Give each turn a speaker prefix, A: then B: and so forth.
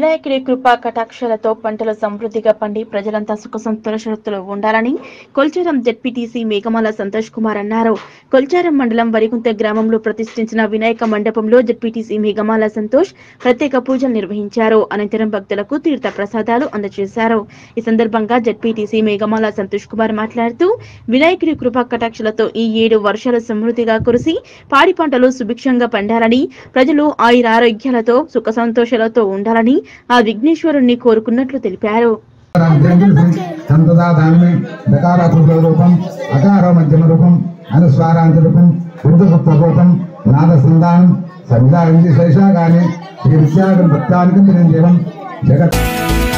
A: వినాయకుడి కృపా కటాక్షలతో పంటలు సమృద్ధిగా పండి ప్రజలంతా సుఖ సంతోషాలతో ఉండాలని కొల్చారం జెడ్పీటీసీ మేఘమాల సంతోష్ కుమార్ అన్నారు కొల్చారం మండలం వరికుంట గ్రామంలో ప్రతిష్ఠించిన వినాయక మండపంలో జెడ్పీటీసీ మేఘమాల సంతోష్ ప్రత్యేక పూజలు నిర్వహించారు అనంతరం భక్తులకు తీర్థ ప్రసాదాలు అందజేశారు ఈ సందర్భంగా జెడ్పీటీసీ మేఘమాల సంతోష్ కుమార్ మాట్లాడుతూ వినాయకుడి కృపా కటాక్షలతో ఈ ఏడు వర్షాలు సమృద్ధిగా కురిసి పాడి పంటలు సుభిక్షంగా పండాలని ప్రజలు ఆయురారోగ్యాలతో సుఖ సంతోషాలతో ఉండాలని ఆ విఘ్నేశ్వరుణ్ణి కోరుకున్నట్లు తెలిపారు
B: సంతదా దాన్ని దకారాకృత రూపం అకార మధ్యమ రూపం అనుస్వారాంత రూపం ఉర్దుగుప్త రూపం నాద సంధానం సవిదా ఇంది శైషాగాని శ్రీ విద్యాగం భక్తానికి దేవం జగత్